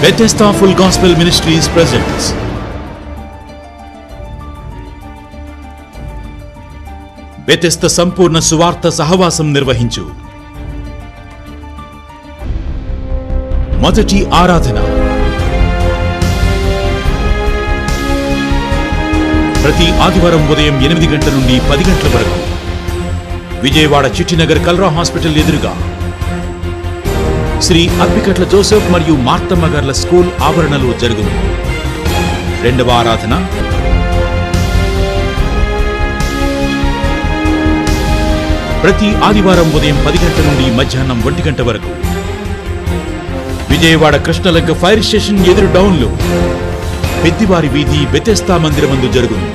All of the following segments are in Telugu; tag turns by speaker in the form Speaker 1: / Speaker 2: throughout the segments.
Speaker 1: Bethesda Full Gospel Ministries presents Bethesda సంపూర్ణ సువార్త సహవాసం నిర్వహించు మొదటి ఆరాధన ప్రతి ఆదివారం ఉదయం ఎనిమిది గంటల నుండి పది గంటల వరకు విజయవాడ చిట్టినగర్ కల్రా హాస్పిటల్ ఎదురుగా శ్రీ అప్పికట్ల జోసెఫ్ మరియు మార్తమ్మ గార్ల స్కూల్ ఆవరణలో జరుగును రెండవ ఆరాధన ప్రతి ఆదివారం ఉదయం పది గంటల నుండి మధ్యాహ్నం ఒంటి గంట వరకు విజయవాడ కృష్ణలంక ఫైర్ స్టేషన్ ఎదురు డౌన్లో పెద్దివారి వీధి బెతెస్తా మందిరమందు జరుగును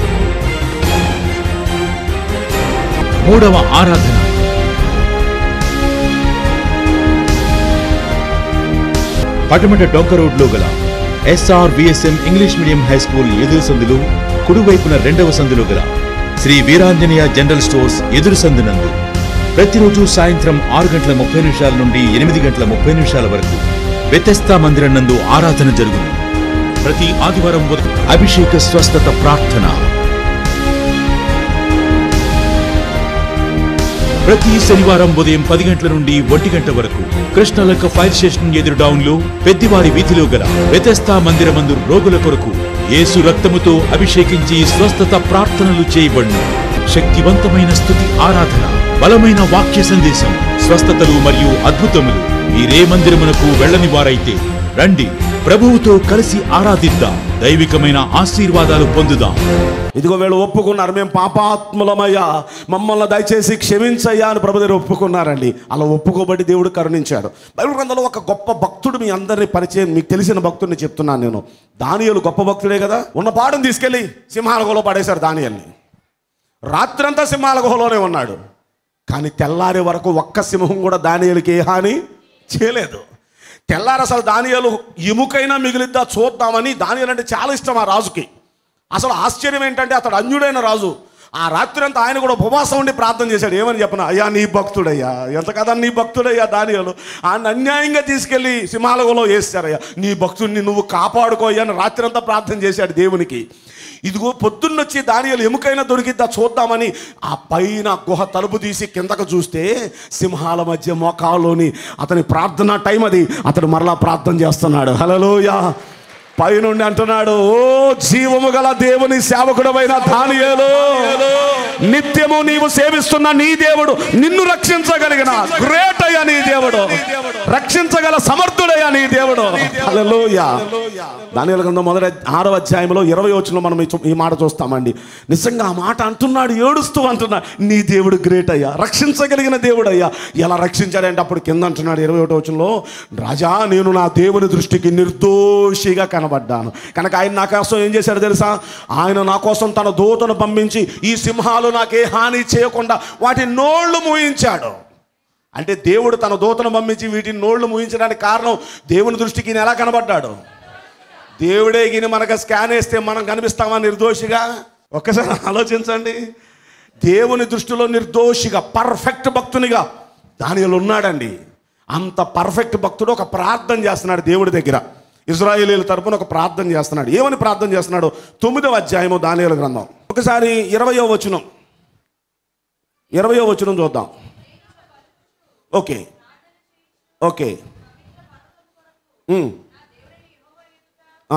Speaker 1: మూడవ ఆరాధన పటమట డొంక రోడ్లో గల SR VSM English medium high school ఎదురు సందులు కుడివైపున రెండవ సందులో గల శ్రీ వీరాంజనేయ జనరల్ స్టోర్స్ ఎదురు సందునందు ప్రతిరోజు సాయంత్రం ఆరు గంటల ముప్పై నిమిషాల నుండి ఎనిమిది గంటల ముప్పై నిమిషాల వరకు వ్యతస్థా మందిరం నందు ఆరాధన జరుగును ప్రతి ఆదివారం ఉదయం అభిషేక స్వస్థత ప్రార్థన ప్రతి శనివారం ఉదయం పది గంటల నుండి ఒంటి గంట వరకు కృష్ణలక్క ఫైర్ స్టేషన్ ఎదురు డౌన్ లో పెద్దివారి వీధిలో గల వ్యతస్థా మందిరమందు రోగుల కొరకు యేసు రక్తముతో అభిషేకించి స్వస్థత ప్రార్థనలు చేయబడును శక్తివంతమైన స్థుతి ఆరాధన బలమైన వాక్య సందేశం స్వస్థతలు మరియు అద్భుతములు మీరే మందిరమునకు వెళ్ళని వారైతే రండి ప్రభువుతో కలిసి ఆరాధిద్దాం దైవికమైన ఆశీర్వాదాలు పొందుదాం
Speaker 2: ఇదిగో వీళ్ళు ఒప్పుకున్నారు మేము పాపాత్ములమయ్యా మమ్మల్ని దయచేసి క్షమించయ్యా అని ప్రభు దగ్గర ఒప్పుకున్నారండి అలా ఒప్పుకోబడి దేవుడు కరుణించాడు బైబిల్ గ్రంథంలో ఒక గొప్ప భక్తుడు మీ అందరినీ పరిచయం మీకు తెలిసిన భక్తుడిని చెప్తున్నాను నేను దానియలు గొప్ప భక్తుడే కదా ఉన్న పాడుని తీసుకెళ్ళి సింహాల గుహలో పడేశారు దానియల్ని రాత్రంతా సింహాల గుహలోనే ఉన్నాడు కానీ తెల్లారే వరకు ఒక్క సింహం కూడా దానియలకి ఏ హాని చేయలేదు తెల్లారి అసలు దానియలు ఎముకైనా మిగిలిద్దా చూద్దామని దానియలు అంటే చాలా ఇష్టం ఆ రాజుకి అసలు ఆశ్చర్యం ఏంటంటే అతడు అన్యుడైన రాజు ఆ రాత్రి అంతా ఆయన కూడా ఉపవాసం ఉండి ప్రార్థన చేశాడు ఏమని చెప్పను అయ్యా నీ భక్తుడయ్యా ఎంత కదా నీ భక్తుడయ్యా దానియలు ఆయన అన్యాయంగా తీసుకెళ్ళి సింహాలగలో వేస్తారయ్యా నీ భక్తుడిని నువ్వు కాపాడుకోయ్యా అని రాత్రి అంతా ప్రార్థన చేశాడు దేవునికి ఇదిగో పొద్దున్నొచ్చి దానియలు ఎముకైనా దొరికిద్దా చూద్దామని ఆ పైన గుహ తలుపు తీసి కిందకు చూస్తే సింహాల మధ్య మోకాల్లోని అతని ప్రార్థన టైం అది అతడు మరలా ప్రార్థన చేస్తున్నాడు హలోయా పైనుండి అంటున్నాడు ఓ జీవము గల దేవుని సేవకుడమైన దానియేలు నిత్యము నీవు సేవిస్తున్న నీ దేవుడు నిన్ను రక్షించగలిగిన గ్రేట్ అయ్యా నీ దేవుడు రక్షించగల సమర్థుడయ్యా నీ దేవుడు హల్లెలూయా దానియేలు గ్రంథం మొదటి ఆరవ అధ్యాయంలో ఇరవై వచ్చిన మనం ఈ చూ- ఈ మాట చూస్తామండి నిజంగా ఆ మాట అంటున్నాడు ఏడుస్తూ అంటున్నాడు నీ దేవుడు గ్రేట్ అయ్యా రక్షించగలిగిన దేవుడు అయ్యా ఎలా రక్షించాడంటే అప్పుడు కింద అంటున్నాడు ఇరవై ఒకటో వచనంలో రాజా నేను నా దేవుని దృష్టికి నిర్దోషిగా కనబడ్డాను కనుక ఆయన నా కోసం ఏం చేశాడు తెలుసా ఆయన నా కోసం తన దూతను పంపించి ఈ సింహాలు నాకే హాని చేయకుండా వాటి నోళ్లు మూయించాడు అంటే దేవుడు తన దూతను పంపించి వీటిని నోళ్లు మూయించడానికి కారణం దేవుని దృష్టికి ఈయన ఎలా కనబడ్డాడు దేవుడే గిని మనకు స్కాన్ వేస్తే మనం కనిపిస్తామా నిర్దోషిగా ఒక్కసారి ఆలోచించండి దేవుని దృష్టిలో నిర్దోషిగా పర్ఫెక్ట్ భక్తునిగా దానిలో ఉన్నాడండి అంత పర్ఫెక్ట్ భక్తుడు ఒక ప్రార్థన చేస్తున్నాడు దేవుడి దగ్గర ఇజ్రాయేలీల తరపున ఒక ప్రార్థన చేస్తున్నాడు ఏమని ప్రార్థన చేస్తున్నాడు తొమ్మిదవ అధ్యాయము దానియల గ్రంథం ఒకసారి ఇరవయో వచనం ఇరవయో వచనం చూద్దాం ఓకే ఓకే ఉమ్. ఆ.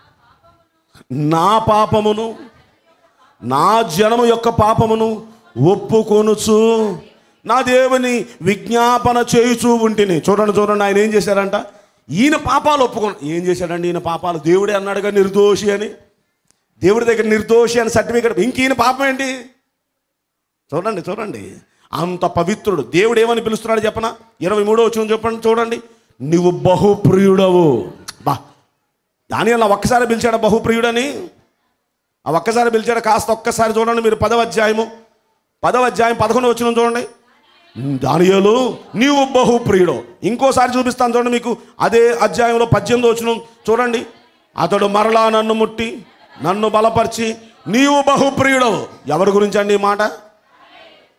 Speaker 2: నా పాపమును నా జనము యొక్క పాపమును ఒప్పుకొనుచు నా దేవుని విజ్ఞాపన చేయుచూ ఉంటిని చూడండి చూడండి ఆయన ఏం చేశారంట ఈయన పాపాలు ఒప్పుకొని ఏం చేశాడండి ఈయన పాపాలు దేవుడే అన్నాడుగా నిర్దోషి అని దేవుడి దగ్గర నిర్దోషి అని సర్టిఫికెట్ ఇంక ఈయన పాపం ఏంటి చూడండి చూడండి అంత పవిత్రుడు దేవుడు ఏమని పిలుస్తున్నాడు చెప్పనా ఇరవై మూడో వచ్చిన చెప్పండి చూడండి నువ్వు బహుప్రియుడవు బా దాని అలా ఒక్కసారి పిలిచాడు బహుప్రియుడని ఆ ఒక్కసారి పిలిచాడు కాస్త ఒక్కసారి చూడండి మీరు పదవ అధ్యాయము పదవ అధ్యాయం పదకొండు వచ్చిన చూడండి దానియేలు నీవు బహుప్రియుడు ఇంకోసారి చూపిస్తాను చూడండి మీకు అదే అధ్యాయంలో పద్దెనిమిది వచ్చిన చూడండి అతడు మరలా నన్ను ముట్టి నన్ను బలపరిచి నీవు బహుప్రియుడవు ఎవరి గురించి అండి ఈ మాట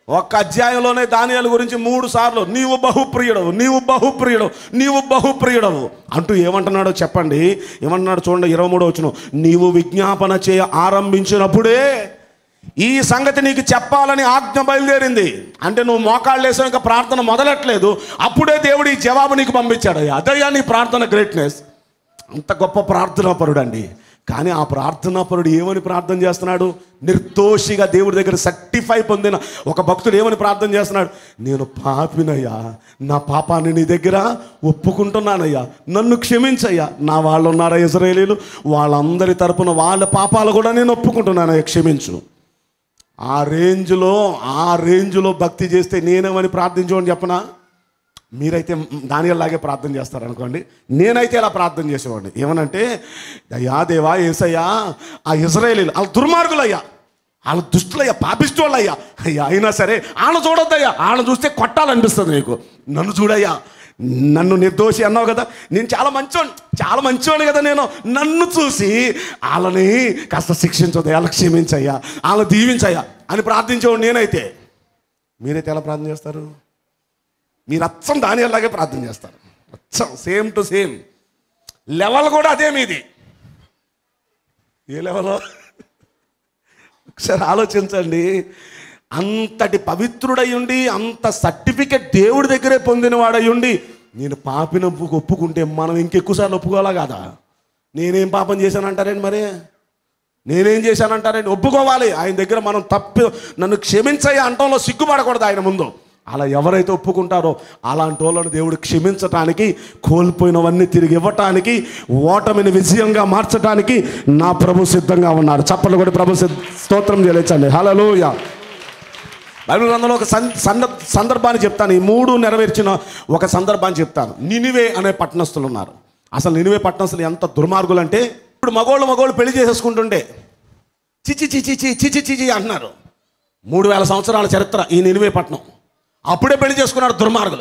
Speaker 2: ఒక్క అధ్యాయంలోనే దానియాల గురించి మూడు సార్లు నీవు బహుప్రియుడవు నీవు బహుప్రియుడవు నీవు బహుప్రియుడవు అంటూ ఏమంటున్నాడో చెప్పండి ఏమంటున్నాడు చూడండి ఇరవై మూడో వచ్చిన నీవు విజ్ఞాపన చేయ ఆరంభించినప్పుడే ఈ సంగతి నీకు చెప్పాలని ఆజ్ఞ బయలుదేరింది అంటే నువ్వు మోకాళ్ళు వేసావు ఇంకా ప్రార్థన మొదలట్లేదు అప్పుడే దేవుడు ఈ జవాబు నీకు పంపించాడు అదయ్యా నీ ప్రార్థన గ్రేట్నెస్ అంత గొప్ప ప్రార్థనాపరుడు అండి కానీ ఆ ప్రార్థనాపరుడు ఏమని ప్రార్థన చేస్తున్నాడు నిర్దోషిగా దేవుడి దగ్గర సర్టిఫై పొందిన ఒక భక్తుడు ఏమని ప్రార్థన చేస్తున్నాడు నేను పాపినయ్యా నా పాపాన్ని నీ దగ్గర ఒప్పుకుంటున్నానయ్యా నన్ను క్షమించయ్యా నా వాళ్ళు ఉన్నారా ఇజ్రాయేలీలు వాళ్ళందరి తరపున వాళ్ళ పాపాలు కూడా నేను ఒప్పుకుంటున్నానయ్యా క్షమించు ఆ రేంజ్లో ఆ రేంజ్లో భక్తి చేస్తే నేనేమని ప్రార్థించమని చెప్పనా మీరైతే దానిలాగే ప్రార్థన చేస్తారు అనుకోండి నేనైతే ఇలా ప్రార్థన చేసేవాడిని ఏమనంటే అయ్యా దేవా ఏసయ్యా ఆ ఇజ్రాయేలీలు వాళ్ళ దుర్మార్గులయ్యా వాళ్ళ దుష్టులయ్యా పాపిస్తోళ్ళయ్యా అయ్యా అయినా సరే వాళ్ళని చూడొద్దయ్యా వాళ్ళని చూస్తే కొట్టాలనిపిస్తుంది నీకు నన్ను చూడయ్యా నన్ను నిర్దోషి అన్నావు కదా నేను చాలా మంచివాడిని చాలా మంచివాడిని కదా నేను నన్ను చూసి వాళ్ళని కాస్త శిక్షించదు వాళ్ళకి క్షమించయ్యా వాళ్ళని దీవించయ్యా అని ప్రార్థించేవాడు నేనైతే మీరైతే ఎలా ప్రార్థన చేస్తారు మీరు అచ్చం దాని అలాగే ప్రార్థన చేస్తారు అచ్చం సేమ్ టు సేమ్ లెవెల్ కూడా అదే మీది ఏ లెవెల్ ఒకసారి ఆలోచించండి అంతటి పవిత్రుడై ఉండి అంత సర్టిఫికెట్ దేవుడి దగ్గరే పొందినవాడై ఉండి నేను పాపిన ఒప్పుకుంటే మనం ఇంకెక్కువసార్లు ఒప్పుకోవాలా కాదా నేనేం పాపం చేశానంటారేంటి మరి నేనేం చేశానంటారండి ఒప్పుకోవాలి ఆయన దగ్గర మనం తప్పి నన్ను క్షమించయ్య అంటంలో సిగ్గుపడకూడదు ఆయన ముందు అలా ఎవరైతే ఒప్పుకుంటారో అలాంటి వాళ్ళని దేవుడు క్షమించటానికి కోల్పోయినవన్నీ తిరిగి ఇవ్వటానికి ఓటమిని విజయంగా మార్చడానికి నా ప్రభు సిద్ధంగా ఉన్నారు చప్పలు కూడా ప్రభు సిద్ధ- స్తోత్రం చేయలేచండి హలోయ బైబిల్ గ్రంథంలో ఒక సం- సంద- సందర్భాన్ని చెప్తాను ఈ మూడు నెరవేర్చిన ఒక సందర్భాన్ని చెప్తాను నినివే అనే పట్టణస్తులు ఉన్నారు అసలు నినివే పట్టణస్తులు ఎంత దుర్మార్గులు అంటే ఇప్పుడు మగోళ్ళు మగోళ్ళు పెళ్లి చేసేసుకుంటుంటే చిచి చిచి చి చిచి చిచి అంటున్నారు మూడు వేల సంవత్సరాల చరిత్ర ఈ నినివే పట్టణం అప్పుడే పెళ్లి చేసుకున్నారు దుర్మార్గులు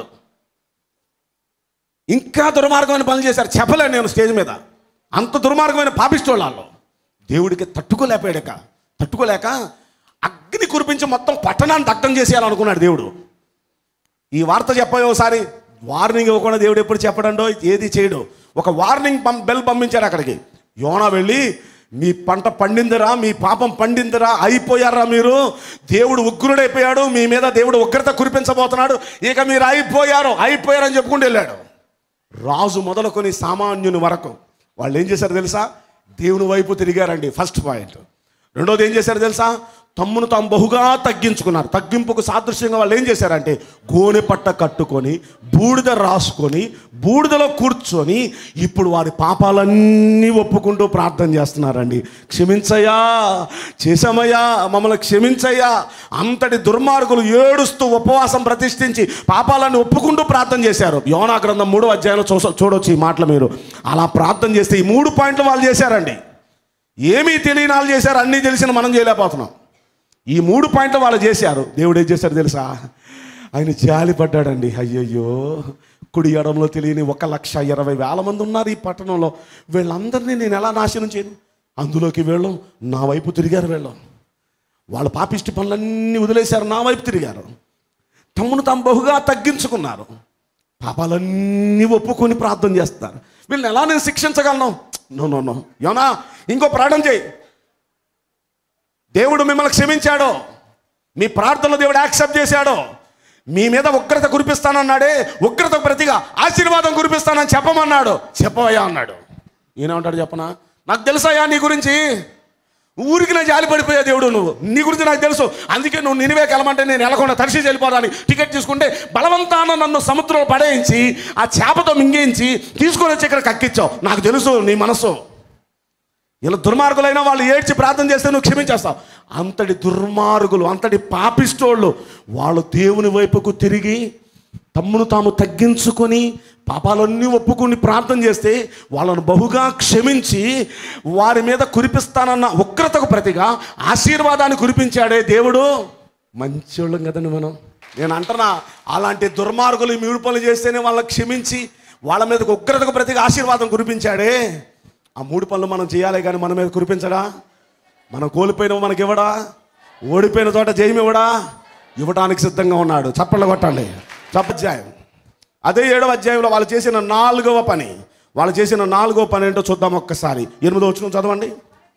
Speaker 2: ఇంకా దుర్మార్గమైన పనులు చేశారు చెప్పలేను నేను స్టేజ్ మీద అంత దుర్మార్గమైన పాపిస్తోళ్ళు దేవుడికి తట్టుకోలేకపోయాడక తట్టుకోలేక అగ్ని కురిపించి మొత్తం పట్టణాన్ని దగ్ధం చేసేయాలనుకున్నాడు దేవుడు ఈ వార్త చెప్పబోయే ఒకసారి వార్నింగ్ ఇవ్వకుండా దేవుడు ఎప్పుడు చెప్పడండో ఏది చేయడు ఒక వార్నింగ్ పం బెల్ పంపించాడు అక్కడికి యోనా వెళ్ళి మీ పంట పండిందిరా మీ పాపం పండిందిరా అయిపోయారా మీరు దేవుడు ఉగ్రుడైపోయాడు మీ మీద దేవుడు ఉగ్రత కురిపించబోతున్నాడు ఇక మీరు అయిపోయారు అయిపోయారని చెప్పుకుంటూ వెళ్ళాడు రాజు మొదలుకొని సామాన్యుని వరకు వాళ్ళు ఏం చేశారు తెలుసా దేవుని వైపు తిరిగారండి ఫస్ట్ పాయింట్ రెండోది ఏం చేశారు తెలుసా తమ్మును తాము బహుగా తగ్గించుకున్నారు తగ్గింపుకు సాదృశ్యంగా వాళ్ళు ఏం చేశారంటే గోనె పట్ట కట్టుకొని బూడిద రాసుకొని బూడిదలో కూర్చొని ఇప్పుడు వారి పాపాలన్నీ ఒప్పుకుంటూ ప్రార్థన చేస్తున్నారండి క్షమించయ్యా చేశామయ్యా మమ్మల్ని క్షమించయ్యా అంతటి దుర్మార్గులు ఏడుస్తూ ఉపవాసం ప్రతిష్ఠించి పాపాలన్నీ ఒప్పుకుంటూ ప్రార్థన చేశారు యోనా గ్రంథం మూడో అధ్యాయంలో చూస చూడొచ్చు ఈ మాటలు మీరు అలా ప్రార్థన చేస్తే ఈ మూడు పాయింట్లు వాళ్ళు చేశారండి ఏమీ తెలియని వాళ్ళు చేశారు అన్నీ తెలిసిన మనం చేయలేకపోతున్నాం ఈ మూడు పాయింట్లు వాళ్ళు చేశారు దేవుడు ఏం చేశారు తెలుసా ఆయన జాలి పడ్డాడండి అయ్యయ్యో కుడి ఎడంలో తెలియని ఒక లక్ష ఇరవై వేల మంది ఉన్నారు ఈ పట్టణంలో వీళ్ళందరినీ నేను ఎలా నాశనం చేయను అందులోకి వీళ్ళం నా వైపు తిరిగారు వీళ్ళం వాళ్ళ పాపిష్టి పనులన్నీ వదిలేశారు నా వైపు తిరిగారు తమ్మును తాము బహుగా తగ్గించుకున్నారు పాపాలన్నీ ఒప్పుకొని ప్రార్థన చేస్తారు వీళ్ళని ఎలా నేను శిక్షించగలను నో నో నో యోనా ఇంకో ప్రార్థన చేయి దేవుడు మిమ్మల్ని క్షమించాడు మీ ప్రార్థనలు దేవుడు యాక్సెప్ట్ చేశాడు మీ మీద ఉగ్రత కురిపిస్తానన్నాడే ఉగ్రత ప్రతిగా ఆశీర్వాదం కురిపిస్తానని చెప్పమన్నాడు చెప్పవయ్యా అన్నాడు ఈయనేమంటాడు చెప్పనా నాకు తెలుసయ్యా నీ గురించి ఊరికి నా జాలి పడిపోయా దేవుడు నువ్వు నీ గురించి నాకు తెలుసు అందుకే నువ్వు నినివేకి వెళ్ళమంటే నేను వెళ్ళకుండా తరిసి వెళ్ళిపోదాని టికెట్ తీసుకుంటే బలవంతాన నన్ను సముద్రంలో పడేయించి ఆ చేపతో మింగేయించి తీసుకొని వచ్చి ఇక్కడ కక్కించావు నాకు తెలుసు నీ మనసు ఇలా దుర్మార్గులైన వాళ్ళు ఏడ్చి ప్రార్థన చేస్తే నువ్వు క్షమించేస్తావు అంతటి దుర్మార్గులు అంతటి పాపిస్తోళ్ళు వాళ్ళు దేవుని వైపుకు తిరిగి తమ్మును తాము తగ్గించుకొని పాపాలన్నీ ఒప్పుకుని ప్రార్థన చేస్తే వాళ్ళను బహుగా క్షమించి వారి మీద కురిపిస్తానన్న ఉగ్రతకు ప్రతిగా ఆశీర్వాదాన్ని కురిపించాడే దేవుడు మంచోళ్ళం కదండి మనం నేను అంటున్నా అలాంటి దుర్మార్గులు ఈ మూడు పనులు చేస్తేనే వాళ్ళని క్షమించి వాళ్ళ మీదకు ఉగ్రతకు ప్రతిగా ఆశీర్వాదం కురిపించాడే ఆ మూడు పనులు మనం చేయాలి కానీ మన మీద కురిపించడా మనం కోల్పోయిన మనకి ఇవ్వడా ఓడిపోయిన చోట జయం ఇవ్వడా ఇవ్వడానికి సిద్ధంగా ఉన్నాడు చప్పట్లు కొట్టండి చప్ప అధ్యాయం అదే ఏడవ అధ్యాయంలో వాళ్ళు చేసిన నాలుగవ పని వాళ్ళు చేసిన నాలుగవ పని ఏంటో చూద్దాం ఒక్కసారి ఎనిమిదో వచ్చిన చదవండి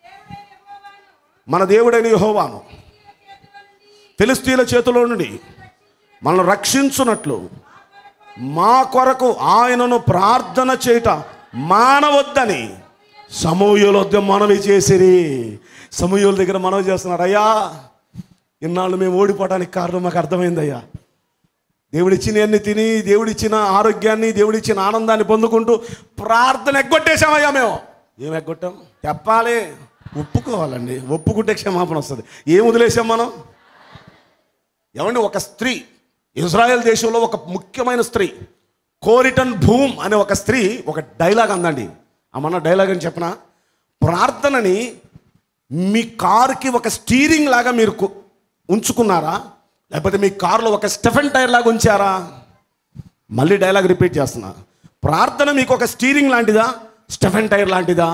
Speaker 2: మన దేవుడైన యెహోవాను ఫిలిస్తీన్ల చేతిలో నుండి మనల్ని రక్షించున్నట్లు మా కొరకు ఆయనను ప్రార్థన చేయట మానవద్దని సమూహల వద్ద మనవి చేసిరి సమూహల దగ్గర మనవి చేస్తున్నారు అయ్యా ఇన్నాళ్ళు మేము ఓడిపోవడానికి కారణం మాకు అర్థమైందయ్యా దేవుడిచ్చిన అన్ని తిని దేవుడిచ్చిన ఆరోగ్యాన్ని దేవుడిచ్చిన ఆనందాన్ని పొందుకుంటూ ప్రార్థన ఎగ్గొట్టేశామయ్యా మేము ఏం ఎగ్గొట్టాం చెప్పాలి ఒప్పుకోవాలండి ఒప్పుకుంటే క్షమాపణ వస్తుంది ఏం వదిలేసాం మనం ఏమండి ఒక స్త్రీ ఇజ్రాయెల్ దేశంలో ఒక ముఖ్యమైన స్త్రీ కోరిటన్ భూమ్ అనే ఒక స్త్రీ ఒక డైలాగ్ అందండి అమ్మన్న డైలాగ్ అని చెప్పనా ప్రార్థనని మీ కారుకి ఒక స్టీరింగ్ లాగా మీరు కు- ఉంచుకున్నారా లేకపోతే మీ కారులో ఒక స్టెఫెన్ టైర్ లాగా ఉంచారా మళ్ళీ డైలాగ్ రిపీట్ చేస్తున్నా ప్రార్థన మీకు ఒక స్టీరింగ్ లాంటిదా స్టెఫెన్ టైర్ లాంటిదా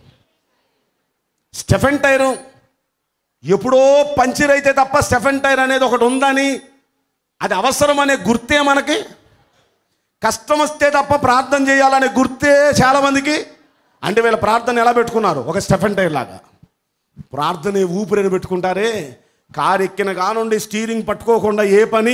Speaker 2: స్టెఫెన్ టైరు ఎప్పుడో పంచర్ అయితే తప్ప స్టెఫెన్ టైర్ అనేది ఒకటి ఉందని అది అవసరం అనే గుర్తే మనకి కష్టం వస్తే తప్ప ప్రార్థన చేయాలనే గుర్తే చాలామందికి అంటే వీళ్ళ ప్రార్థన ఎలా పెట్టుకున్నారు ఒక స్టెఫెన్ టైర్ లాగా ప్రార్థన ఊపిరిని పెట్టుకుంటారే కారు ఎక్కిన కానుండి స్టీరింగ్ పట్టుకోకుండా ఏ పని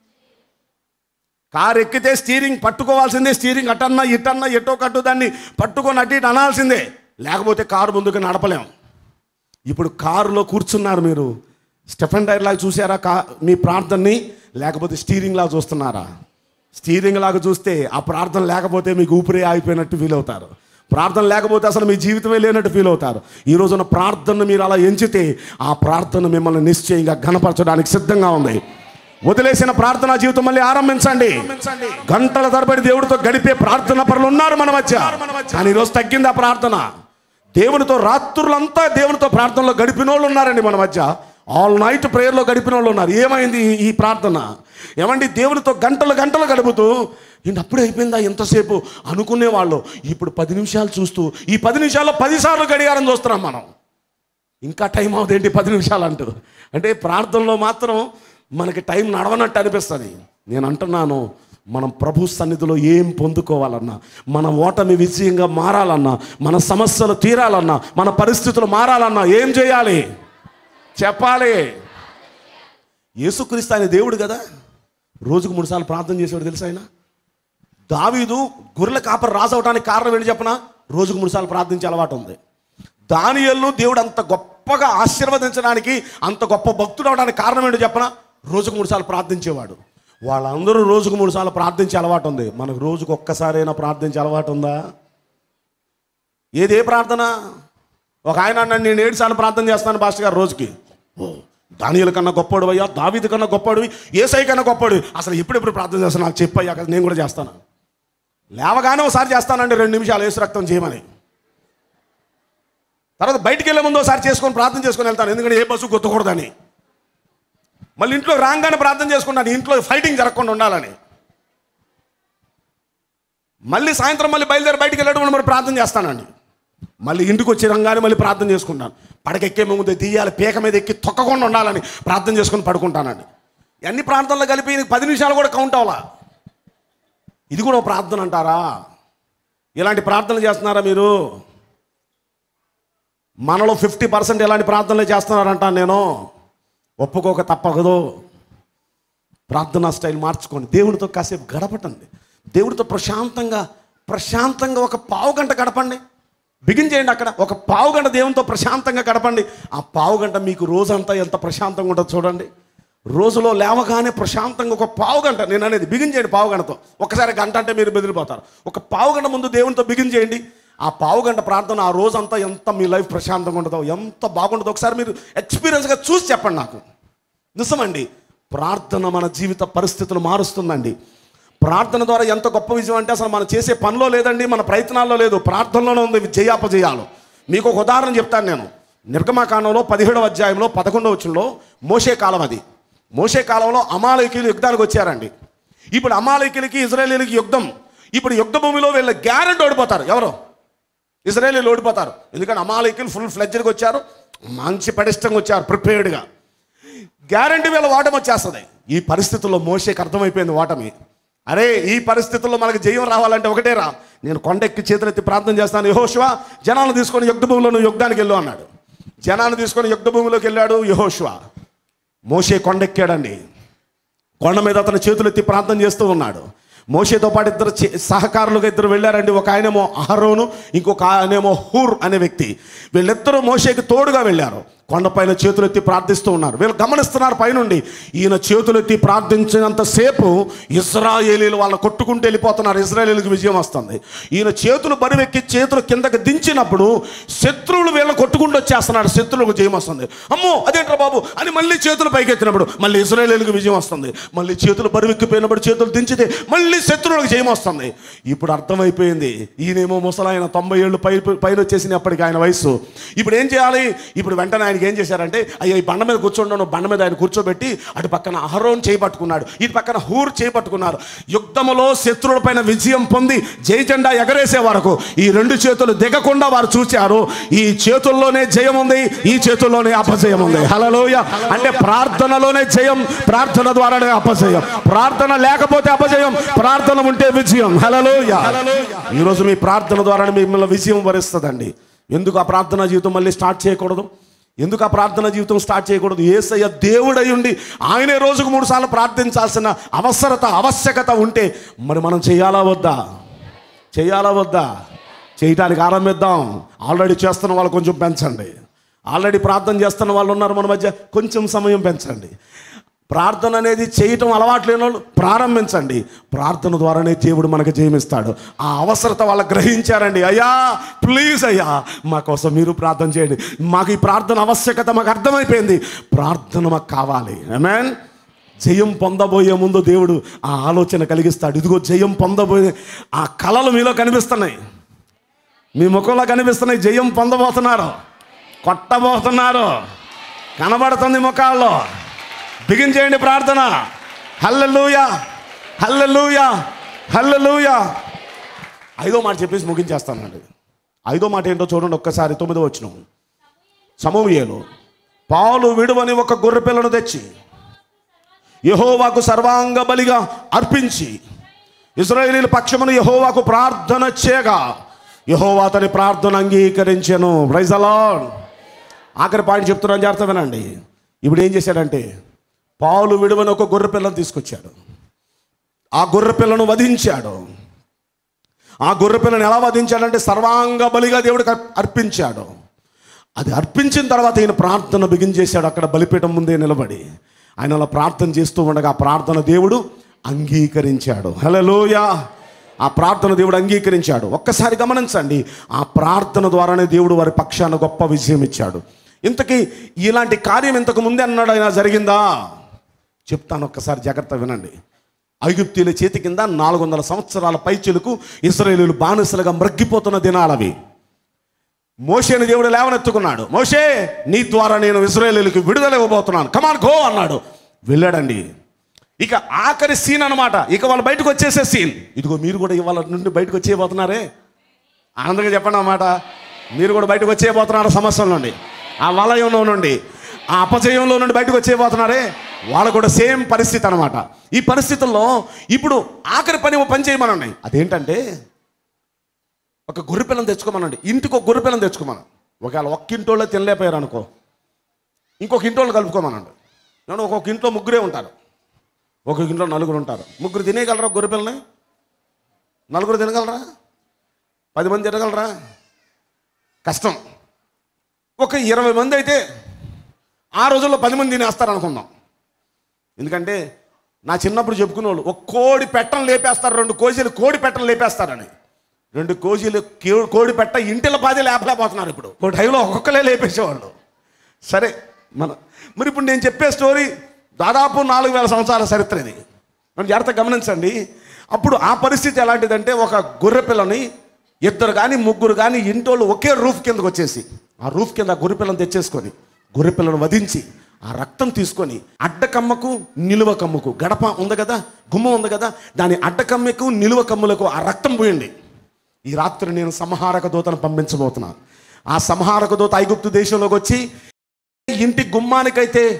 Speaker 2: కారు ఎక్కితే స్టీరింగ్ పట్టుకోవాల్సిందే స్టీరింగ్ అటన్నా ఇటన్నా ఎటో కట్టు దాన్ని పట్టుకొని అటు ఇటు అనాల్సిందే లేకపోతే కారు ముందుకు నడపలేం ఇప్పుడు కారులో కూర్చున్నారు మీరు స్టెఫెన్ టైర్ లాగా చూసారా కా మీ ప్రార్థనని లేకపోతే స్టీరింగ్ లాగా చూస్తున్నారా స్టీరింగ్ లాగా చూస్తే ఆ ప్రార్థన లేకపోతే మీకు ఊపిరి ఆగిపోయినట్టు ఫీల్ అవుతారు ప్రార్థన లేకపోతే అసలు మీ జీవితమే లేనట్టు ఫీల్ అవుతారు ఈ రోజున ప్రార్థన మీరు అలా ఎంచితే ఆ ప్రార్థన మిమ్మల్ని నిశ్చయంగా ఘనపరచడానికి సిద్ధంగా ఉంది వదిలేసిన ప్రార్థనా జీవితం మళ్ళీ ఆరంభించండి గంటల తరబడి దేవుడితో గడిపే ప్రార్థన పనులు ఉన్నారు మన మధ్య కానీ ఈరోజు తగ్గింది ఆ ప్రార్థన దేవునితో రాత్రులంతా దేవునితో ప్రార్థనలో గడిపిన వాళ్ళు ఉన్నారండి మన మధ్య ఆల్ నైట్ ప్రేయర్లో గడిపిన వాళ్ళు ఉన్నారు ఏమైంది ఈ- ఈ ప్రార్థన ఏమండి దేవునితో గంటలు గంటలు గడుపుతూ ఇంత అప్పుడే అయిపోయిందా ఎంతసేపు అనుకునే వాళ్ళు ఇప్పుడు పది నిమిషాలు చూస్తూ ఈ పది నిమిషాల్లో పదిసార్లు గడియారం చూస్తున్నాం మనం ఇంకా టైం అవుతుంది పది నిమిషాలు అంటూ అంటే ప్రార్థనలో మాత్రం మనకి టైం నడవనట్టు అనిపిస్తుంది నేను అంటున్నాను మనం ప్రభు సన్నిధిలో ఏం పొందుకోవాలన్నా మన ఓటమి విజయంగా మారాలన్నా మన సమస్యలు తీరాలన్నా మన పరిస్థితులు మారాలన్నా ఏం చేయాలి చెప్పాలి యేసుక్రీస్తు ఆయన దేవుడు కదా రోజుకు మూడుసార్లు ప్రార్థన చేసేవాడు తెలుసా ఆయన దావీదు గొర్రెల కాపరి రాజు అవడానికి కారణం ఏంటి చెప్పనా రోజుకు మూడుసార్లు ప్రార్థించే అలవాటు ఉంది దానియల్ను దేవుడు అంత గొప్పగా ఆశీర్వదించడానికి అంత గొప్ప భక్తుడు అవడానికి కారణం ఏంటో చెప్పనా రోజుకు మూడుసార్లు ప్రార్థించేవాడు వాళ్ళందరూ రోజుకు మూడుసార్లు ప్రార్థించే అలవాటు ఉంది మనకు రోజుకు ఒక్కసారైనా ప్రార్థించే అలవాటు ఉందా ఏది ఏ ప్రార్థన ఒక ఆయన అన్నాడు నేను ఏడు సార్లు ప్రార్థన చేస్తాను పాస్టర్ గారు రోజుకి ఓ దానియల కన్నా గొప్పడు అయ్యా దావీది కన్నా గొప్పడివి ఏసై కన్నా గొప్పడు అసలు ఎప్పుడెప్పుడు ప్రార్థన చేస్తాను నాకు చెప్పయ్యా కదా నేను కూడా చేస్తాను లేవగానే ఒకసారి చేస్తానండి రెండు నిమిషాలు ఏసు రక్తం చేయమని తర్వాత బయటికి వెళ్ళే ముందు ఒకసారి చేసుకొని ప్రార్థన చేసుకొని వెళ్తాను ఎందుకంటే ఏ బస్సు గుర్తకూడదని మళ్ళీ ఇంట్లో రాగానే ప్రార్థన చేసుకుంటాను ఇంట్లో ఫైటింగ్ జరగకుండా ఉండాలని మళ్ళీ సాయంత్రం మళ్ళీ బయలుదేరి బయటికి వెళ్ళడం మరి ప్రార్థన చేస్తానండి మళ్ళీ ఇంటికి వచ్చి రంగానే మళ్ళీ ప్రార్థన చేసుకుంటాను పడకెక్కే ముందు తీయాలి పీక మీద ఎక్కి తొక్కకుండా ఉండాలని ప్రార్థన చేసుకుని పడుకుంటానండి అన్ని ప్రార్థనలు కలిపి నీకు పది నిమిషాలు కూడా కౌంట్ అవ్వాలా ఇది కూడా ఒక ప్రార్థన అంటారా ఇలాంటి ప్రార్థనలు చేస్తున్నారా మీరు మనలో ఫిఫ్టీ పర్సెంట్ ఇలాంటి ప్రార్థనలు చేస్తున్నారంటాను నేను ఒప్పుకోక తప్పకదు ప్రార్థనా స్టైల్ మార్చుకోండి దేవునితో కాసేపు గడపటండి దేవుడితో ప్రశాంతంగా ప్రశాంతంగా ఒక పావు గంట గడపండి బిగిన్ చేయండి అక్కడ ఒక పావు గంట దేవునితో ప్రశాంతంగా గడపండి ఆ పావు గంట మీకు రోజంతా ఎంత ప్రశాంతంగా ఉంటుందో చూడండి రోజులో లేవగానే ప్రశాంతంగా ఒక పావు గంట నేను అనేది బిగిన్ చేయండి పావు గంటతో ఒకసారి గంట అంటే మీరు బెదిరిపోతారు ఒక పావు గంట ముందు దేవునితో బిగిన్ చేయండి ఆ పావు గంట ప్రార్థన ఆ రోజంతా ఎంత మీ లైఫ్ ప్రశాంతంగా ఉంటుందో ఎంత బాగుంటుందో ఒకసారి మీరు ఎక్స్పీరియన్స్గా చూసి చెప్పండి నాకు నిజమండి ప్రార్థన మన జీవిత పరిస్థితులు మారుస్తుందండి ప్రార్థన ద్వారా ఎంత గొప్ప విజయం అంటే అసలు మనం చేసే పనిలో లేదండి మన ప్రయత్నాల్లో లేదు ప్రార్థనలోనే ఉంది జయాపజయాలు మీకు ఒక ఉదాహరణ చెప్తాను నేను నిర్గమాకాండంలో పదిహేడవ అధ్యాయంలో పదకొండవ వచ్చంలో మోసే కాలం అది మోసే కాలంలో అమాలయకీలు యుద్ధానికి వచ్చారండి ఇప్పుడు అమాలయకీలకి ఇజ్రాయేలీలకి యుద్ధం ఇప్పుడు యుద్ధ భూమిలో వీళ్ళ గ్యారెంటీ ఓడిపోతారు ఎవరు ఇజ్రాయేలీలు ఓడిపోతారు ఎందుకంటే అమాలయకులు ఫుల్ ఫ్లెడ్జ్డ్గా వచ్చారు మంచి పటిష్టంగా వచ్చారు ప్రిపేర్డ్గా గ్యారంటీ వీళ్ళ ఓటమి వచ్చేస్తుంది ఈ పరిస్థితుల్లో మోషేకి అర్థమైపోయింది ఓటమి అరే ఈ పరిస్థితుల్లో మనకు జయం రావాలంటే ఒకటే రా నేను కొండెక్కి చేతులెత్తి ప్రార్థన చేస్తాను యహోశివ జనాలను తీసుకొని యుద్ధ భూమిలో నువ్వు యుద్ధానికి వెళ్ళు అన్నాడు జనాన్ని తీసుకొని యుద్ధ భూమిలోకి వెళ్ళాడు యహోశివ మోషే కొండెక్కాడండి కొండ మీద అతను చేతులెత్తి ప్రార్థన చేస్తూ ఉన్నాడు మోషేతో పాటు ఇద్దరు చే- సహకారులుగా ఇద్దరు వెళ్ళారండి ఒక ఆయనేమో అహరోను ఇంకొక ఆయనేమో హూర్ అనే వ్యక్తి వీళ్ళిద్దరూ మోషేకి తోడుగా వెళ్ళారు కొండపైన చేతులెత్తి ప్రార్థిస్తూ ఉన్నారు వీళ్ళు గమనిస్తున్నారు పైనుండి ఈయన చేతులెత్తి ప్రార్థించినంతసేపు ఇస్రాయేలీలు వాళ్ళని కొట్టుకుంటూ వెళ్ళిపోతున్నారు ఇజ్రాయేలీలకు విజయం వస్తుంది ఈయన చేతులు బరువెక్కి చేతులు కిందకి దించినప్పుడు శత్రువులు వీళ్ళని కొట్టుకుంటూ వచ్చేస్తున్నారు శత్రువులకు జయం వస్తుంది అమ్మో అదేంట్రా బాబు అని మళ్ళీ చేతులు పైకెత్తినప్పుడు మళ్ళీ ఇజ్రాయేలీలకు విజయం వస్తుంది మళ్ళీ చేతులు బరువెక్కిపోయినప్పుడు చేతులు దించితే మళ్ళీ శత్రువులకు జయం వస్తుంది ఇప్పుడు అర్థమైపోయింది ఈయనేమో ముసలాయన తొంభై ఏళ్ళు పై పైన వచ్చేసింది అప్పటికి ఆయన వయసు ఇప్పుడు ఏం చేయాలి ఇప్పుడు వెంటనే ఆయనకి ఏం చేశారంటే అయ్యా ఈ బండ మీద కూర్చోండి బండ మీద ఆయన కూర్చోబెట్టి అటు పక్కన అహరోన్ చేపట్టుకున్నాడు ఇటు పక్కన హూర్ చేపట్టుకున్నారు యుద్ధములో శత్రువుల పైన విజయం పొంది జై జెండా ఎగరేసే వరకు ఈ రెండు చేతులు దిగకుండా వారు చూశారు ఈ చేతుల్లోనే జయం ఉంది ఈ చేతుల్లోనే అపజయం ఉంది హలలోయ అంటే ప్రార్థనలోనే జయం ప్రార్థన ద్వారానే అపజయం ప్రార్థన లేకపోతే అపజయం ప్రార్థన ఉంటే విజయం హలలోయ ఈరోజు మీ ప్రార్థన ద్వారానే మిమ్మల్ని విజయం వరిస్తుందండి ఎందుకు ఆ ప్రార్థన జీవితం మళ్ళీ స్టార్ట్ చేయకూడదు ఎందుకు ఆ ప్రార్థన జీవితం స్టార్ట్ చేయకూడదు ఏసయ్య దేవుడై ఉండి ఆయనే రోజుకు మూడు సార్లు ప్రార్థించాల్సిన అవసరత ఆవశ్యకత ఉంటే మరి మనం చేయాలా వద్దా చేయాలా వద్దా చేయటానికి ఆరంభిద్దాం ఆల్రెడీ చేస్తున్న వాళ్ళు కొంచెం పెంచండి ఆల్రెడీ ప్రార్థన చేస్తున్న వాళ్ళు ఉన్నారు మన మధ్య కొంచెం సమయం పెంచండి ప్రార్థన అనేది చేయటం అలవాటు లేని వాళ్ళు ప్రారంభించండి ప్రార్థన ద్వారానే దేవుడు మనకు జయమిస్తాడు ఆ అవసరత వాళ్ళు గ్రహించారండి అయ్యా ప్లీజ్ అయ్యా మా కోసం మీరు ప్రార్థన చేయండి మాకు ఈ ప్రార్థన ఆవశ్యకత మాకు అర్థమైపోయింది ప్రార్థన మాకు కావాలి ఆమెన్ జయం పొందబోయే ముందు దేవుడు ఆ ఆలోచన కలిగిస్తాడు ఇదిగో జయం పొందబోయే ఆ కళలు మీలో కనిపిస్తున్నాయి మీ ముఖంలో కనిపిస్తున్నాయి జయం పొందబోతున్నారు కొట్టబోతున్నారు కనబడుతుంది ముఖాల్లో బిగించేయండి ప్రార్థన హల్లెలూయా హల్లెలూయా హల్లెలూయా ఐదో మాట చెప్పేసి ముగించేస్తానండి ఐదో మాట ఏంటో చూడండి ఒక్కసారి తొమ్మిదో వచ్చిన సమూహేలు పాలు విడువని ఒక గొర్రె పిల్లను తెచ్చి యహోవాకు సర్వాంగ బలిగా అర్పించి ఇజ్రాయేలీల పక్షమును యహోవాకు ప్రార్థన చేయగా యహోవా అతని ప్రార్థన అంగీకరించెను ప్రైజ్ అలాడ్ ఆఖరి పాయింట్ చెప్తున్నాను జాగ్రత్త వినండి ఇప్పుడు ఏం చేశాడంటే పాలు విడువని ఒక గొర్రె పిల్లను తీసుకొచ్చాడు ఆ గొర్రె పిల్లను వధించాడు ఆ గొర్రె పిల్లను ఎలా వధించాడంటే సర్వాంగ బలిగా దేవుడికి అర్- అర్పించాడు అది అర్పించిన తర్వాత ఈయన ప్రార్థన బిగించేశాడు అక్కడ బలిపీఠం ముందే నిలబడి ఆయన అలా ప్రార్థన చేస్తూ ఉండగా ఆ ప్రార్థన దేవుడు అంగీకరించాడు హలోయ ఆ ప్రార్థన దేవుడు అంగీకరించాడు ఒక్కసారి గమనించండి ఆ ప్రార్థన ద్వారానే దేవుడు వారి పక్షాన గొప్ప విజయం ఇచ్చాడు ఇంతకీ ఇలాంటి కార్యం ఇంతకు ముందే అన్నాడు ఆయన జరిగిందా చెప్తాను ఒక్కసారి జాగ్రత్త వినండి ఐగుప్తీల చేతి కింద నాలుగు వందల సంవత్సరాల పైచిలకు ఇస్రాయేలీలు బానిసలుగా మ్రగ్గిపోతున్న దినాలవి మోషేని దేవుడు లేవనెత్తుకున్నాడు మోషే నీ ద్వారా నేను ఇస్రాయేలీలకు విడుదల ఇవ్వబోతున్నాను కమాన్ గో అన్నాడు వెళ్ళాడండి ఇక ఆఖరి సీన్ అన్నమాట ఇక వాళ్ళు బయటకు వచ్చేసే సీన్ ఇదిగో మీరు కూడా ఇవాళ నుండి బయటకు వచ్చేయబోతున్నారే ఆనందంగా చెప్పండి అన్నమాట మీరు కూడా బయటకు వచ్చేయబోతున్నారు సమస్యల నుండి ఆ వలయంలో నుండి ఆ అపజయంలో నుండి బయటకు వచ్చేయబోతున్నారే వాళ్ళ కూడా సేమ్ పరిస్థితి అనమాట ఈ పరిస్థితుల్లో ఇప్పుడు ఆఖరి పని ఓ పని చేయమనండి అదేంటంటే ఒక గొర్రె పిల్లని తెచ్చుకోమనండి ఇంటికి ఒక గొర్రె పిల్లని తెచ్చుకోమను ఒకవేళ ఒక్క ఇంటోళ్ళే తినలేకపోయారు అనుకో ఇంకొక ఇంటోళ్ళు కలుపుకోమనండి నేను ఒక్కొక్క ఇంట్లో ముగ్గురే ఉంటారు ఒక్కొక్క ఇంట్లో నలుగురు ఉంటారు ముగ్గురు తినేయగలరా గొర్రె పిల్లని నలుగురు తినగలరా పది మంది తినగలరా కష్టం ఒక ఇరవై మంది అయితే ఆ రోజుల్లో పది మంది తినేస్తారు అనుకుందాం ఎందుకంటే నా చిన్నప్పుడు చెప్పుకునేవాళ్ళు ఒక కోడి పెట్టను లేపేస్తారు రెండు కోజీలు కోడి పెట్టను లేపేస్తారని రెండు కోజీలు కే- కోడి పెట్ట ఇంటిల పాది లేపలేకపోతున్నారు ఇప్పుడు ఒక టైంలో ఒక్కొక్కలే లేపేసేవాళ్ళు సరే మన మరి ఇప్పుడు నేను చెప్పే స్టోరీ దాదాపు నాలుగు వేల సంవత్సరాల చరిత్ర ఇది మనం జాగ్రత్త గమనించండి అప్పుడు ఆ పరిస్థితి ఎలాంటిదంటే ఒక గొర్రె పిల్లని ఇద్దరు కానీ ముగ్గురు కానీ ఇంటోళ్ళు ఒకే రూఫ్ కిందకు వచ్చేసి ఆ రూఫ్ కింద ఆ గొర్రె పిల్లని తెచ్చేసుకొని గొర్రె పిల్లను వధించి ఆ రక్తం తీసుకొని అడ్డకమ్మకు నిలువ కమ్ముకు గడప ఉంది కదా గుమ్మ ఉంది కదా దాని అడ్డకమ్మకు నిలువ కమ్ములకు ఆ రక్తం పోయండి ఈ రాత్రి నేను సంహారక దూతను పంపించబోతున్నాను ఆ సంహారక దూత ఐగుప్తు దేశంలోకి వచ్చి ఇంటి గుమ్మానికైతే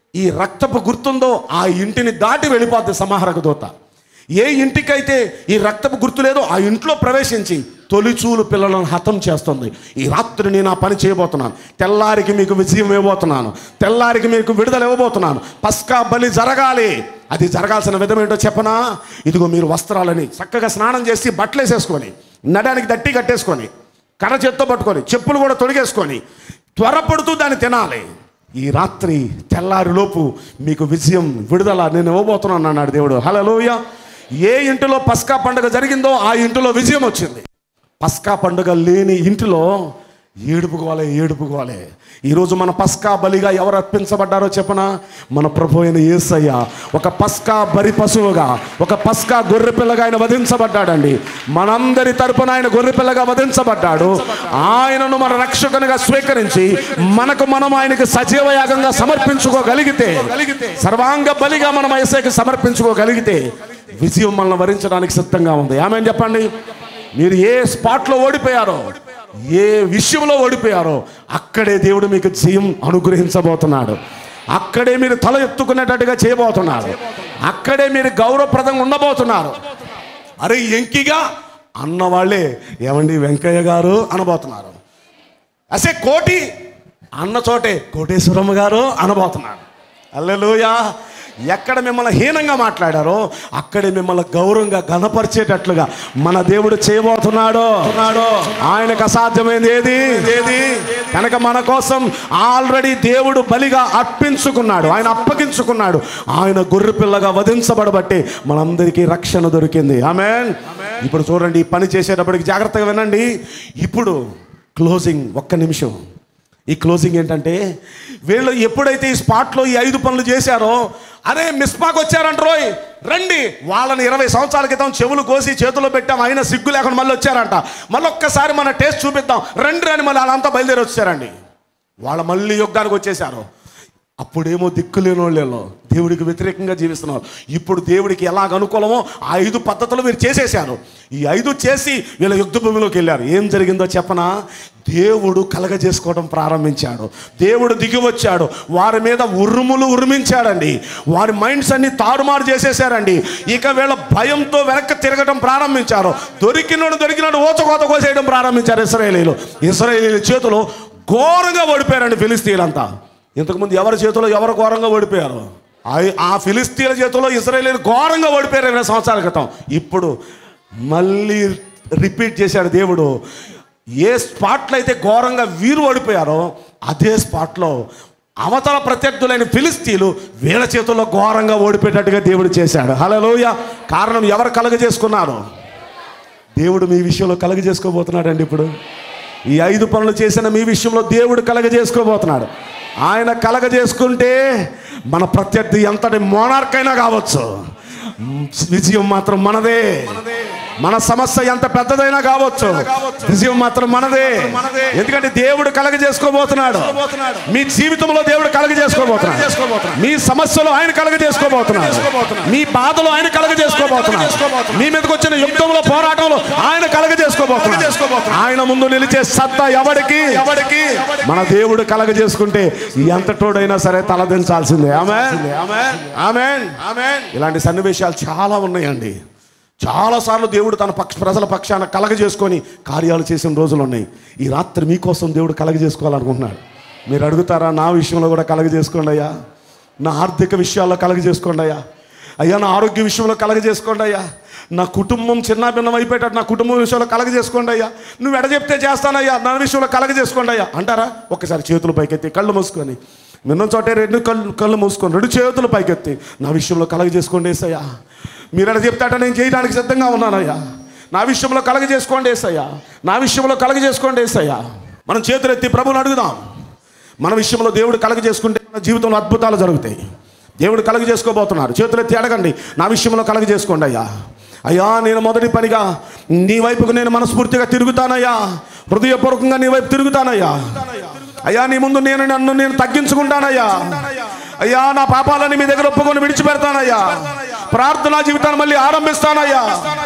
Speaker 2: ఈ రక్తపు గుర్తుందో ఆ ఇంటిని దాటి వెళ్ళిపోద్ది సంహారక దూత ఏ ఇంటికైతే ఈ రక్తపు గుర్తు లేదో ఆ ఇంట్లో ప్రవేశించి తొలిచూలు పిల్లలను హతం చేస్తుంది ఈ రాత్రి నేను ఆ పని చేయబోతున్నాను తెల్లారికి మీకు విజయం ఇవ్వబోతున్నాను తెల్లారికి మీకు విడుదల ఇవ్వబోతున్నాను పస్కా బలి జరగాలి అది జరగాల్సిన విధం ఏంటో చెప్పనా ఇదిగో మీరు వస్త్రాలని చక్కగా స్నానం చేసి బట్టలు వేసేసుకొని నడానికి దట్టి కట్టేసుకొని కర్ర చేత్తో పట్టుకొని చెప్పులు కూడా తొడిగేసుకొని త్వరపడుతూ దాన్ని తినాలి ఈ రాత్రి తెల్లారిలోపు మీకు విజయం విడుదల నేను ఇవ్వబోతున్నాను అన్నాడు దేవుడు హలోయ ఏ ఇంటిలో పస్కా పండుగ జరిగిందో ఆ ఇంటిలో విజయం వచ్చింది పస్కా పండుగ లేని ఇంటిలో ఏడుపుకోవాలి ఏడుపుకోవాలి ఈరోజు మన పస్కా బలిగా ఎవరు అర్పించబడ్డారో చెప్పనా మన ప్రభు అయిన యేసయ్య ఒక పస్కా బరి పశువుగా ఒక పస్కా గొర్రె పిల్లగా ఆయన వధించబడ్డాడండి మనందరి తరపున ఆయన గొర్రె పిల్లగా వధించబడ్డాడు ఆయనను మన రక్షకునిగా స్వీకరించి మనకు మనం ఆయనకి సజీవ యాగంగా సమర్పించుకోగలిగితే సర్వాంగ బలిగా మనం ఐసైకి సమర్పించుకోగలిగితే విజయం మనల్ని వరించడానికి సిద్ధంగా ఉంది ఆమె చెప్పండి మీరు ఏ స్పాట్లో ఓడిపోయారో ఏ విషయంలో ఓడిపోయారో అక్కడే దేవుడు మీకు జయం అనుగ్రహించబోతున్నాడు అక్కడే మీరు తల ఎత్తుకునేటట్టుగా చేయబోతున్నారు అక్కడే మీరు గౌరవప్రదంగా ఉండబోతున్నారు అరే ఎంకిగా అన్నవాళ్ళే ఏమండి వెంకయ్య గారు అనబోతున్నారు అసే కోటి అన్న చోటే కోటేశ్వరమ్మ గారు అనబోతున్నారు అల్లెలుయా ఎక్కడ మిమ్మల్ని హీనంగా మాట్లాడారో అక్కడే మిమ్మల్ని గౌరవంగా గణపరిచేటట్లుగా మన దేవుడు చేయబోతున్నాడు ఆయనకు అసాధ్యమైంది ఏది ఏది కనుక మన కోసం ఆల్రెడీ దేవుడు బలిగా అర్పించుకున్నాడు ఆయన అప్పగించుకున్నాడు ఆయన గొర్రె పిల్లగా వధించబడబట్టి మనందరికీ రక్షణ దొరికింది ఆమె ఇప్పుడు చూడండి ఈ పని చేసేటప్పటికి జాగ్రత్తగా వినండి ఇప్పుడు క్లోజింగ్ ఒక్క నిమిషం ఈ క్లోజింగ్ ఏంటంటే వీళ్ళు ఎప్పుడైతే ఈ స్పాట్లో ఈ ఐదు పనులు చేశారో అరే మిస్పాక్ వచ్చారంట రోయ్ రండి వాళ్ళని ఇరవై సంవత్సరాల క్రితం చెవులు కోసి చేతిలో పెట్టాం అయినా సిగ్గు లేకుండా మళ్ళీ వచ్చారంట మళ్ళీ ఒక్కసారి మన టేస్ట్ చూపిద్దాం రండి అని మళ్ళీ వాళ్ళంతా బయలుదేరి వచ్చారండి వాళ్ళ మళ్ళీ యుద్ధానికి వచ్చేసారు అప్పుడేమో దిక్కులేని వాళ్ళేలో దేవుడికి వ్యతిరేకంగా జీవిస్తున్నారు ఇప్పుడు దేవుడికి ఎలాగ అనుకూలమో ఆ ఐదు పద్ధతులు మీరు చేసేసారు ఈ ఐదు చేసి వీళ్ళ యుద్ధ భూమిలోకి వెళ్ళారు ఏం జరిగిందో చెప్పనా దేవుడు కలగజేసుకోవడం ప్రారంభించాడు దేవుడు దిగి వచ్చాడు వారి మీద ఉరుములు ఉరిమించాడండి వారి మైండ్స్ అన్ని తారుమారు చేసేసారండి ఇక వీళ్ళ భయంతో వెనక్కి తిరగడం ప్రారంభించారు దొరికినోడు దొరికినోడు ఓచకోత కోసేయడం ప్రారంభించారు ఇస్రాయేలీలు ఇస్రాయేలీల చేతిలో ఘోరంగా ఓడిపోయారండి ఫిలిస్తీన్లంతా ఇంతకుముందు ఎవరి చేతిలో ఎవరు ఘోరంగా ఓడిపోయారు ఆ- ఆ ఫిలిస్తీన్ల చేతిలో ఇస్రాయేలీలు ఘోరంగా ఓడిపోయారు ఇరవై సంవత్సరాల క్రితం ఇప్పుడు మళ్ళీ రిపీట్ చేశాడు దేవుడు ఏ స్పాట్లో అయితే ఘోరంగా వీరు ఓడిపోయారో అదే స్పాట్లో అవతల ప్రత్యర్థులైన ఫిలిస్తీన్లు వీళ్ళ చేతుల్లో ఘోరంగా ఓడిపోయేటట్టుగా దేవుడు చేశాడు హలోయ కారణం ఎవరు కలుగజేసుకున్నారు దేవుడు మీ విషయంలో కలగజేసుకోబోతున్నాడండి ఇప్పుడు ఈ ఐదు పనులు చేసిన మీ విషయంలో దేవుడు కలగజేసుకోబోతున్నాడు ఆయన కలగజేసుకుంటే మన ప్రత్యర్థి ఎంతటి మోనార్క్ అయినా కావచ్చు విజయం మాత్రం మనదే మన సమస్య ఎంత పెద్దదైనా కావచ్చు విజయం మాత్రం మనదే ఎందుకంటే దేవుడు కలగ చేసుకోబోతున్నాడు మీ జీవితంలో దేవుడు కలగ చేసుకోబోతున్నాడు మీ సమస్యలో ఆయన కలగ చేసుకోబోతున్నాడు మీ బాధలో ఆయన కలగ చేసుకోబోతున్నాడు మీ మీదకి వచ్చిన యుద్ధంలో పోరాటంలో ఆయన కలగ చేసుకోబోతున్నాడు ఆయన ముందు నిలిచే సత్తా ఎవడికి ఎవడికి మన దేవుడు కలగ చేసుకుంటే ఎంతటోడైనా సరే తలదించాల్సిందే ఆమె ఆమె ఇలాంటి సన్నివేశాలు చాలా ఉన్నాయండి చాలాసార్లు దేవుడు తన పక్ష ప్రజల పక్షాన కలగ చేసుకొని కార్యాలు చేసిన రోజులు ఉన్నాయి ఈ రాత్రి మీకోసం దేవుడు కలగ చేసుకోవాలనుకుంటున్నాడు మీరు అడుగుతారా నా విషయంలో కూడా కలగ చేసుకోండి అయ్యా నా ఆర్థిక విషయాల్లో కలగ చేసుకోండి అయ్యా అయ్యా నా ఆరోగ్య విషయంలో కలగ చేసుకోండి అయ్యా నా కుటుంబం చిన్న భిన్నం అయిపోయేటట్టు నా కుటుంబం విషయంలో కలగ చేసుకోండి అయ్యా నువ్వు ఎడ చెప్తే చేస్తానయ్యా నా విషయంలో కలగ చేసుకోండి అయ్యా అంటారా ఒక్కసారి చేతులు పైకెత్తి కళ్ళు మూసుకొని నిన్న చోటే రెండు కళ్ళు కళ్ళు మూసుకొని రెండు చేతులు పైకెత్తి నా విషయంలో కలగ చేసుకోండి ఏసయ్యా మీరు ఎడ చెప్తాట నేను చేయడానికి సిద్ధంగా ఉన్నానయ్యా నా విషయంలో కలగ చేసుకోండి ఏసయ్యా నా విషయంలో కలగ చేసుకోండి ఏసయ్యా మనం చేతులు ఎత్తి ప్రభుని అడుగుదాం మన విషయంలో దేవుడు కలగ చేసుకుంటే మన జీవితంలో అద్భుతాలు జరుగుతాయి దేవుడు కలగ చేసుకోబోతున్నారు చేతులు ఎత్తి అడగండి నా విషయంలో కలగ చేసుకోండి అయ్యా అయ్యా నేను మొదటి పనిగా నీ వైపుకు నేను మనస్ఫూర్తిగా తిరుగుతానయ్యా హృదయపూర్వకంగా నీ వైపు తిరుగుతానయ్యా అయ్యా నీ ముందు నేను నన్ను నేను తగ్గించుకుంటానయ్యా అయ్యా నా పాపాలని మీ దగ్గర ఒప్పుకొని విడిచిపెడతానయ్యా ప్రార్థనా జీవితాన్ని మళ్ళీ ఆరంభిస్తానయ్యా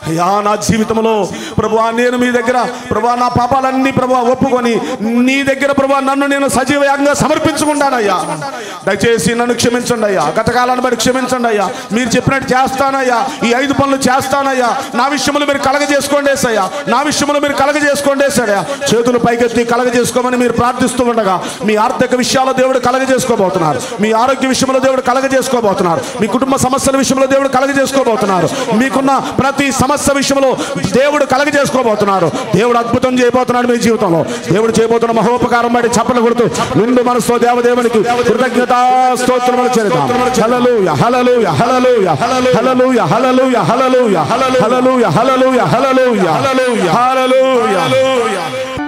Speaker 2: అయ్యా నా జీవితంలో ప్రభు నేను మీ దగ్గర ప్రభు నా పాపాలన్నీ ప్రభు ఒప్పుకొని నీ దగ్గర ప్రభు నన్ను నేను సజీవయంగా సమర్పించుకుంటానయ్యా దయచేసి నన్ను క్షమించండి అయ్యా గతకాలాన్ని బట్టి క్షమించండి అయ్యా మీరు చెప్పినట్టు చేస్తానయ్యా ఈ ఐదు పనులు చేస్తానయ్యా నా విషయంలో మీరు కలగ చేసుకోండి అయ్యా నా విషయంలో మీరు కలగ చేసుకోండి వేసాడయ్యా చేతులు పైకెత్తి కలగ చేసుకోమని మీరు ప్రార్థిస్తూ ఉండగా మీ ఆర్థిక విషయాల్లో దేవుడు కలగ చేసుకోబోతున్నారు మీ ఆరోగ్య విషయంలో దేవుడు కలగ చేసుకోబోతున్నారు మీ కుటుంబ సమస్యల విషయంలో దేవుడు కలగ చేసుకోబోతున్నారు మీకున్న ప్రతి సమస్య విషయంలో దేవుడు కలగ చేసుకోబోతున్నారు దేవుడు అద్భుతం చేయబోతున్నాడు మీ జీవితంలో దేవుడు చేయబోతున్న మహోపకారం బట్టి చప్పలు కొడుతూ నిండు మనసుతో దేవదేవునికి కృతజ్ఞత స్తోత్రములు చేద్దాం హల్లెలూయా హల్లెలూయా హల్లెలూయా హల్లెలూయా హల్లెలూయా హల్లెలూయా హల్లెలూయా హల్లెలూయా హల్లెలూయా హల్లెలూయా హల్లెలూయా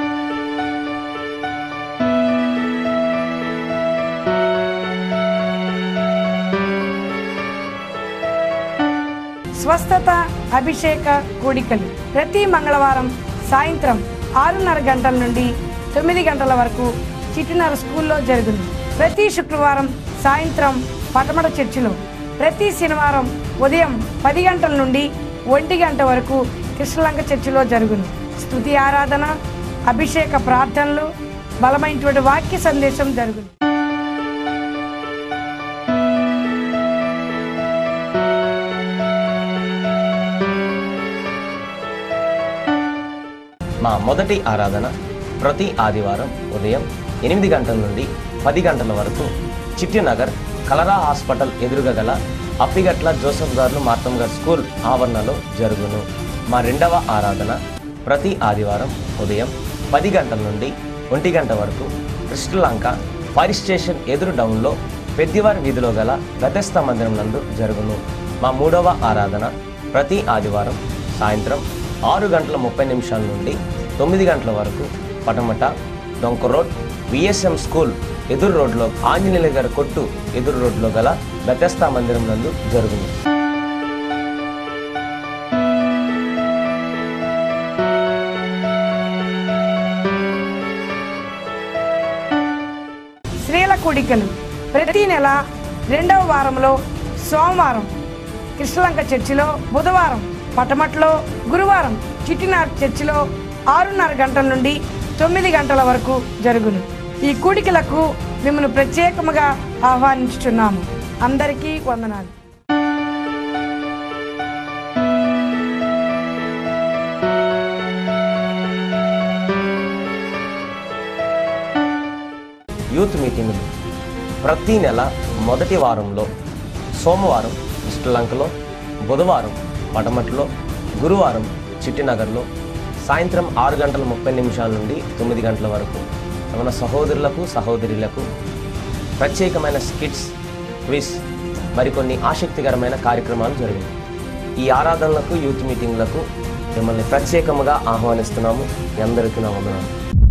Speaker 3: స్వస్థత అభిషేక కూడికలు ప్రతి మంగళవారం సాయంత్రం ఆరున్నర గంటల నుండి తొమ్మిది గంటల వరకు చిట్టినర స్కూల్లో జరుగును ప్రతి శుక్రవారం సాయంత్రం పటమట చర్చిలో ప్రతి శనివారం ఉదయం పది గంటల నుండి ఒంటి గంట వరకు కృష్ణలంక చర్చిలో జరుగును స్తుతి ఆరాధన అభిషేక ప్రార్థనలు బలమైనటువంటి వాక్య సందేశం జరుగును
Speaker 4: మా మొదటి ఆరాధన ప్రతి ఆదివారం ఉదయం ఎనిమిది గంటల నుండి పది గంటల వరకు చిట్టినగర్ కలరా హాస్పిటల్ ఎదురుగా గల అప్పిగట్ల జోసఫ్ గారు మార్తం గారు స్కూల్ ఆవరణలో జరుగును మా రెండవ ఆరాధన ప్రతి ఆదివారం ఉదయం పది గంటల నుండి ఒంటి గంట వరకు కృష్ణలంక ఫైర్ స్టేషన్ ఎదురు డౌన్లో పెద్దివారి వీధిలో గల గతస్థ మందిరం నందు జరుగును మా మూడవ ఆరాధన ప్రతి ఆదివారం సాయంత్రం ఆరు గంటల ముప్పై నిమిషాల నుండి తొమ్మిది గంటల వరకు పటమట డొంక రోడ్ విఎస్ఎం స్కూల్ ఎదురు రోడ్లో ఆంజనేయుల గారి కొట్టు ఎదురు రోడ్లో గల బెతస్తా మందిరం నందు జరుగును
Speaker 3: స్త్రీల కూడికలు ప్రతి నెల రెండవ వారంలో సోమవారం కృష్ణలంక చర్చిలో బుధవారం పటమట్లో గురువారం చిట్టినార్ చర్చిలో ఆరున్నర గంటల నుండి తొమ్మిది గంటల వరకు జరుగును ఈ కూడికలకు మిమ్మల్ని ప్రత్యేకముగా ఆహ్వానించుచున్నాము అందరికీ వందనాలు
Speaker 4: యూత్ మీటింగులు ప్రతి నెల మొదటి వారంలో సోమవారం శ్రీలంకలో బుధవారం పటమట్లో గురువారం చిట్టినగర్లో సాయంత్రం ఆరు గంటల ముప్పై నిమిషాల నుండి తొమ్మిది గంటల వరకు మన సహోదరులకు సహోదరులకు ప్రత్యేకమైన స్కిట్స్ క్విజ్ మరికొన్ని ఆసక్తికరమైన కార్యక్రమాలు జరిగాయి ఈ ఆరాధనలకు యూత్ మీటింగ్లకు మిమ్మల్ని ప్రత్యేకముగా ఆహ్వానిస్తున్నాము మీ అందరికీ నా వందనాలు